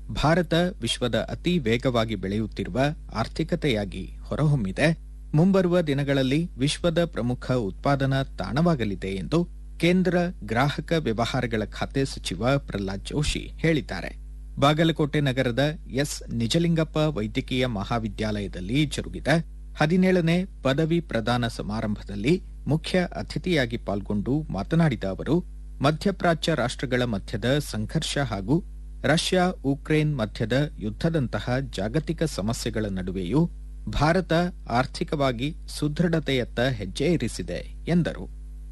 ಭಾರತ ವಿಶ್ವದ ಅತಿ ವೇಗವಾಗಿ ಬೆಳೆಯುತ್ತಿರುವ ಆರ್ಥಿಕತೆಯಾಗಿ ಹೊರಹೊಮ್ಮಿದೆ ಮುಂಬರುವ ದಿನಗಳಲ್ಲಿ ವಿಶ್ವದ ಪ್ರಮುಖ ಉತ್ಪಾದನಾ ತಾಣವಾಗಲಿದೆ ಎಂದು ಕೇಂದ್ರ ಗ್ರಾಹಕ ವ್ಯವಹಾರಗಳ ಖಾತೆ ಸಚಿವ ಪ್ರಹ್ಲಾದ್ ಜೋಶಿ ಹೇಳಿದ್ದಾರೆ ಬಾಗಲಕೋಟೆ ನಗರದ ಎಸ್ ನಿಜಲಿಂಗಪ್ಪ ವೈದ್ಯಕೀಯ ಮಹಾವಿದ್ಯಾಲಯದಲ್ಲಿ ಜರುಗಿದ ಹದಿನೇಳನೇ ಪದವಿ ಪ್ರದಾನ ಸಮಾರಂಭದಲ್ಲಿ ಮುಖ್ಯ ಅತಿಥಿಯಾಗಿ ಪಾಲ್ಗೊಂಡು ಮಾತನಾಡಿದ ಅವರು ಮಧ್ಯಪ್ರಾಚ್ಯ ರಾಷ್ಟ್ರಗಳ ಮಧ್ಯದ ಸಂಘರ್ಷ ಹಾಗೂ ರಷ್ಯಾ ಉಕ್ರೇನ್ ಮಧ್ಯದ ಯುದ್ಧದಂತಹ ಜಾಗತಿಕ ಸಮಸ್ಯೆಗಳ ನಡುವೆಯೂ ಭಾರತ ಆರ್ಥಿಕವಾಗಿ ಸುದೃಢತೆಯತ್ತ ಹೆಜ್ಜೆ ಇರಿಸಿದೆ ಎಂದರು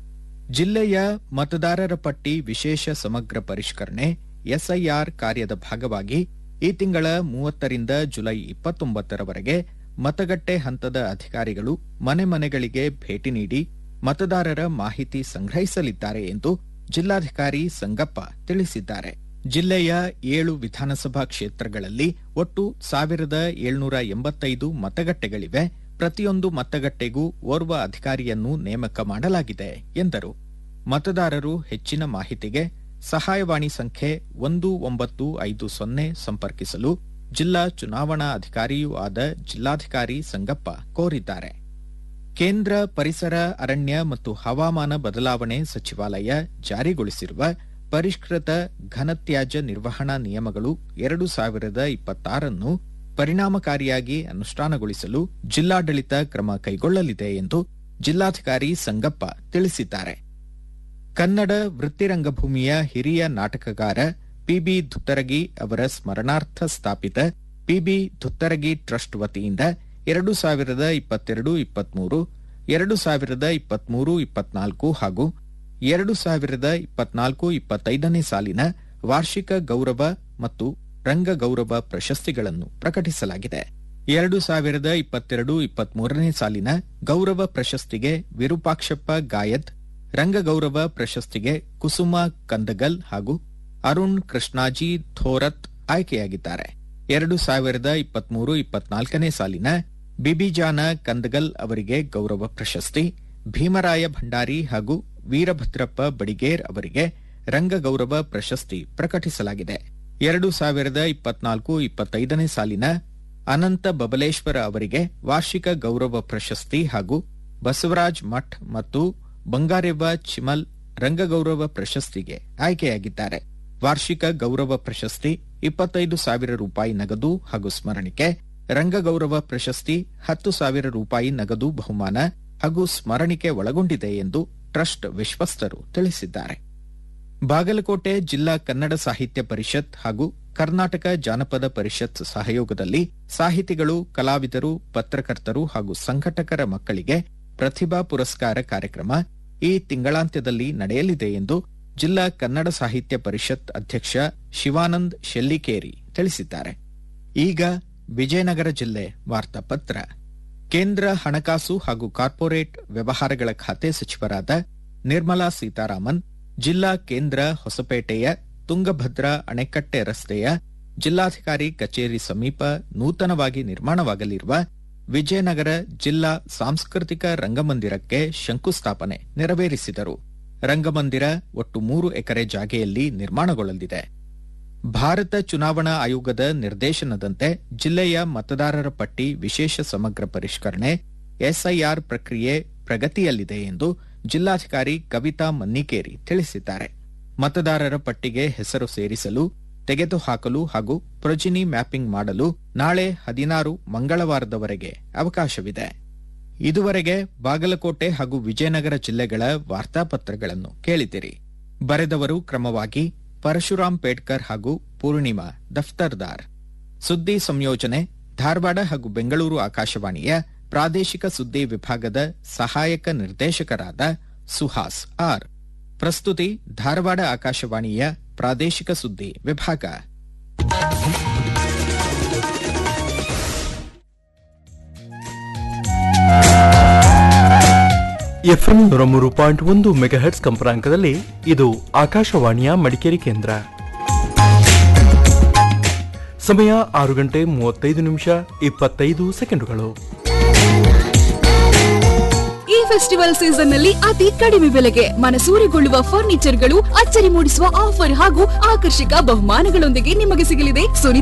ಜಿಲ್ಲೆಯ ಮತದಾರರ ಪಟ್ಟಿ ವಿಶೇಷ ಸಮಗ್ರ ಪರಿಷ್ಕರಣೆ ಎಸ್ಐಆರ್ ಕಾರ್ಯದ ಭಾಗವಾಗಿ ಈ ತಿಂಗಳ ಮೂವತ್ತರಿಂದ ಜುಲೈ ಇಪ್ಪತ್ತೊಂಬತ್ತರವರೆಗೆ ಮತಗಟ್ಟೆ ಹಂತದ ಅಧಿಕಾರಿಗಳು ಮನೆ ಮನೆಗಳಿಗೆ ಭೇಟಿ ನೀಡಿ ಮತದಾರರ ಮಾಹಿತಿ ಸಂಗ್ರಹಿಸಲಿದ್ದಾರೆ ಎಂದು ಜಿಲ್ಲಾಧಿಕಾರಿ ಸಂಗಪ್ಪ ತಿಳಿಸಿದ್ದಾರೆ ಜಿಲ್ಲೆಯ ಏಳು ವಿಧಾನಸಭಾ ಕ್ಷೇತ್ರಗಳಲ್ಲಿ ಒಟ್ಟು ಸಾವಿರದ ಏಳ್ನೂರ ಎಂಬತ್ತೈದು ಮತಗಟ್ಟೆಗಳಿವೆ ಪ್ರತಿಯೊಂದು ಮತಗಟ್ಟೆಗೂ ಓರ್ವ ಅಧಿಕಾರಿಯನ್ನು ನೇಮಕ ಮಾಡಲಾಗಿದೆ ಎಂದರು ಮತದಾರರು ಹೆಚ್ಚಿನ ಮಾಹಿತಿಗೆ ಸಹಾಯವಾಣಿ ಸಂಖ್ಯೆ ಒಂದು ಒಂಬತ್ತು ಐದು ಸೊನ್ನೆ ಸಂಪರ್ಕಿಸಲು ಜಿಲ್ಲಾ ಚುನಾವಣಾ ಅಧಿಕಾರಿಯೂ ಆದ ಜಿಲ್ಲಾಧಿಕಾರಿ ಸಂಗಪ್ಪ ಕೋರಿದ್ದಾರೆ ಕೇಂದ್ರ ಪರಿಸರ ಅರಣ್ಯ ಮತ್ತು ಹವಾಮಾನ ಬದಲಾವಣೆ ಸಚಿವಾಲಯ ಜಾರಿಗೊಳಿಸಿರುವ ಪರಿಷ್ಕೃತ ಘನತ್ಯಾಜ್ಯ ನಿರ್ವಹಣಾ ನಿಯಮಗಳು ಎರಡು ಸಾವಿರದ ಇಪ್ಪತ್ತಾರನ್ನು ಪರಿಣಾಮಕಾರಿಯಾಗಿ ಅನುಷ್ಠಾನಗೊಳಿಸಲು ಜಿಲ್ಲಾಡಳಿತ ಕ್ರಮ ಕೈಗೊಳ್ಳಲಿದೆ ಎಂದು ಜಿಲ್ಲಾಧಿಕಾರಿ ಸಂಗಪ್ಪ ತಿಳಿಸಿದ್ದಾರೆ ಕನ್ನಡ ವೃತ್ತಿರಂಗಭೂಮಿಯ ಹಿರಿಯ ನಾಟಕಗಾರ ಪಿಬಿ ಧುತ್ತರಗಿ ಅವರ ಸ್ಮರಣಾರ್ಥ ಸ್ಥಾಪಿತ ಪಿಬಿ ಧುತ್ತರಗಿ ಟ್ರಸ್ಟ್ ವತಿಯಿಂದ ಎರಡು ಸಾವಿರದ ಇಪ್ಪತ್ತೆರಡು ಇಪ್ಪತ್ಮೂರು ಎರಡು ಸಾವಿರದ ಇಪ್ಪತ್ಮೂರು ಇಪ್ಪತ್ನಾಲ್ಕು ಹಾಗೂ ಎರಡು ಸಾವಿರದ ಇಪ್ಪತ್ನಾಲ್ಕು ಇಪ್ಪತ್ತೈದನೇ ಸಾಲಿನ ವಾರ್ಷಿಕ ಗೌರವ ಮತ್ತು ರಂಗ ಗೌರವ ಪ್ರಶಸ್ತಿಗಳನ್ನು ಪ್ರಕಟಿಸಲಾಗಿದೆ ಎರಡು ಸಾವಿರದ ಇಪ್ಪತ್ತೆರಡು ಇಪ್ಪತ್ಮೂರನೇ ಸಾಲಿನ ಗೌರವ ಪ್ರಶಸ್ತಿಗೆ ವಿರೂಪಾಕ್ಷಪ್ಪ ಗಾಯತ್ ರಂಗಗೌರವ ಪ್ರಶಸ್ತಿಗೆ ಕುಸುಮ ಕಂದಗಲ್ ಹಾಗೂ ಅರುಣ್ ಕೃಷ್ಣಾಜಿ ಥೋರತ್ ಆಯ್ಕೆಯಾಗಿದ್ದಾರೆ ಎರಡು ಸಾವಿರದ ಇಪ್ಪತ್ಮೂರು ಇಪ್ಪತ್ನಾಲ್ಕನೇ ಸಾಲಿನ ಬಿಬಿಜಾನ ಕಂದಗಲ್ ಅವರಿಗೆ ಗೌರವ ಪ್ರಶಸ್ತಿ ಭೀಮರಾಯ ಭಂಡಾರಿ ಹಾಗೂ ವೀರಭದ್ರಪ್ಪ ಬಡಿಗೇರ್ ಅವರಿಗೆ ರಂಗಗೌರವ ಪ್ರಶಸ್ತಿ ಪ್ರಕಟಿಸಲಾಗಿದೆ ಎರಡು ಸಾವಿರದ ಇಪ್ಪತ್ನಾಲ್ಕು ಇಪ್ಪತ್ತೈದನೇ ಸಾಲಿನ ಅನಂತ ಬಬಲೇಶ್ವರ ಅವರಿಗೆ ವಾರ್ಷಿಕ ಗೌರವ ಪ್ರಶಸ್ತಿ ಹಾಗೂ ಬಸವರಾಜ್ ಮಠ್ ಮತ್ತು ಬಂಗಾರೆವ್ವ ಚಿಮಲ್ ರಂಗಗೌರವ ಪ್ರಶಸ್ತಿಗೆ ಆಯ್ಕೆಯಾಗಿದ್ದಾರೆ ವಾರ್ಷಿಕ ಗೌರವ ಪ್ರಶಸ್ತಿ ಇಪ್ಪತ್ತೈದು ಸಾವಿರ ರೂಪಾಯಿ ನಗದು ಹಾಗೂ ಸ್ಮರಣಿಕೆ ರಂಗಗೌರವ ಪ್ರಶಸ್ತಿ ಹತ್ತು ಸಾವಿರ ರೂಪಾಯಿ ನಗದು ಬಹುಮಾನ ಹಾಗೂ ಸ್ಮರಣಿಕೆ ಒಳಗೊಂಡಿದೆ ಎಂದು ಟ್ರಸ್ಟ್ ವಿಶ್ವಸ್ತರು ತಿಳಿಸಿದ್ದಾರೆ ಬಾಗಲಕೋಟೆ ಜಿಲ್ಲಾ ಕನ್ನಡ ಸಾಹಿತ್ಯ ಪರಿಷತ್ ಹಾಗೂ ಕರ್ನಾಟಕ ಜಾನಪದ ಪರಿಷತ್ ಸಹಯೋಗದಲ್ಲಿ ಸಾಹಿತಿಗಳು ಕಲಾವಿದರು ಪತ್ರಕರ್ತರು ಹಾಗೂ ಸಂಘಟಕರ ಮಕ್ಕಳಿಗೆ ಪ್ರತಿಭಾ ಪುರಸ್ಕಾರ ಕಾರ್ಯಕ್ರಮ ಈ ತಿಂಗಳಾಂತ್ಯದಲ್ಲಿ ನಡೆಯಲಿದೆ ಎಂದು ಜಿಲ್ಲಾ ಕನ್ನಡ ಸಾಹಿತ್ಯ ಪರಿಷತ್ ಅಧ್ಯಕ್ಷ ಶಿವಾನಂದ್ ಶೆಲ್ಲಿಕೇರಿ ತಿಳಿಸಿದ್ದಾರೆ ಈಗ ವಿಜಯನಗರ ಜಿಲ್ಲೆ ವಾರ್ತಾಪತ್ರ ಕೇಂದ್ರ ಹಣಕಾಸು ಹಾಗೂ ಕಾರ್ಪೊರೇಟ್ ವ್ಯವಹಾರಗಳ ಖಾತೆ ಸಚಿವರಾದ ನಿರ್ಮಲಾ ಸೀತಾರಾಮನ್ ಜಿಲ್ಲಾ ಕೇಂದ್ರ ಹೊಸಪೇಟೆಯ ತುಂಗಭದ್ರಾ ಅಣೆಕಟ್ಟೆ ರಸ್ತೆಯ ಜಿಲ್ಲಾಧಿಕಾರಿ ಕಚೇರಿ ಸಮೀಪ ನೂತನವಾಗಿ ನಿರ್ಮಾಣವಾಗಲಿರುವ ವಿಜಯನಗರ ಜಿಲ್ಲಾ ಸಾಂಸ್ಕೃತಿಕ ರಂಗಮಂದಿರಕ್ಕೆ ಶಂಕುಸ್ಥಾಪನೆ ನೆರವೇರಿಸಿದರು ರಂಗಮಂದಿರ ಒಟ್ಟು ಮೂರು ಎಕರೆ ಜಾಗೆಯಲ್ಲಿ ನಿರ್ಮಾಣಗೊಳ್ಳಲಿದೆ ಭಾರತ ಚುನಾವಣಾ ಆಯೋಗದ ನಿರ್ದೇಶನದಂತೆ ಜಿಲ್ಲೆಯ ಮತದಾರರ ಪಟ್ಟಿ ವಿಶೇಷ ಸಮಗ್ರ ಪರಿಷ್ಕರಣೆ ಎಸ್ಐಆರ್ ಪ್ರಕ್ರಿಯೆ ಪ್ರಗತಿಯಲ್ಲಿದೆ ಎಂದು ಜಿಲ್ಲಾಧಿಕಾರಿ ಕವಿತಾ ಮನ್ನಿಕೇರಿ ತಿಳಿಸಿದ್ದಾರೆ ಮತದಾರರ ಪಟ್ಟಿಗೆ ಹೆಸರು ಸೇರಿಸಲು ತೆಗೆದುಹಾಕಲು ಹಾಗೂ ಪ್ರೊಜಿನಿ ಮ್ಯಾಪಿಂಗ್ ಮಾಡಲು ನಾಳೆ ಹದಿನಾರು ಮಂಗಳವಾರದವರೆಗೆ ಅವಕಾಶವಿದೆ ಇದುವರೆಗೆ ಬಾಗಲಕೋಟೆ ಹಾಗೂ ವಿಜಯನಗರ ಜಿಲ್ಲೆಗಳ ವಾರ್ತಾಪತ್ರಗಳನ್ನು ಕೇಳಿದಿರಿ ಬರೆದವರು ಕ್ರಮವಾಗಿ ಪರಶುರಾಮ್ ಪೇಡ್ಕರ್ ಹಾಗೂ ಪೂರ್ಣಿಮಾ ದಫ್ತರ್ದಾರ್ ಸುದ್ದಿ ಸಂಯೋಜನೆ ಧಾರವಾಡ ಹಾಗೂ ಬೆಂಗಳೂರು ಆಕಾಶವಾಣಿಯ ಪ್ರಾದೇಶಿಕ ಸುದ್ದಿ ವಿಭಾಗದ ಸಹಾಯಕ ನಿರ್ದೇಶಕರಾದ ಸುಹಾಸ್ ಆರ್ ಪ್ರಸ್ತುತಿ ಧಾರವಾಡ ಆಕಾಶವಾಣಿಯ ಪ್ರಾದೇಶಿಕ ಸುದ್ದಿ ವಿಭಾಗ ಎಫ್ಎಂ ನೂರ ಮೂರು ಪಾಯಿಂಟ್ ಒಂದು ಮೆಗಾಹೆಟ್ಸ್ ಕಂಪನಾಂಕದಲ್ಲಿ ಇದು ಆಕಾಶವಾಣಿಯ ಮಡಿಕೇರಿ ಕೇಂದ್ರ ಸಮಯ ಆರು ಗಂಟೆ ಮೂವತ್ತೈದು ನಿಮಿಷ ಇಪ್ಪತ್ತೈದು ಸೆಕೆಂಡುಗಳು ಈ ಫೆಸ್ಟಿವಲ್ ಸೀಸನ್ ನಲ್ಲಿ ಅತಿ ಕಡಿಮೆ ಬೆಲೆಗೆ ಮನಸೂರೆಗೊಳ್ಳುವ ಫರ್ನಿಚರ್ಗಳು ಅಚ್ಚರಿ ಮೂಡಿಸುವ ಆಫರ್ ಹಾಗೂ ಆಕರ್ಷಕ ಬಹುಮಾನಗಳೊಂದಿಗೆ ನಿಮಗೆ ಸಿಗಲಿದೆ ಸುನಿ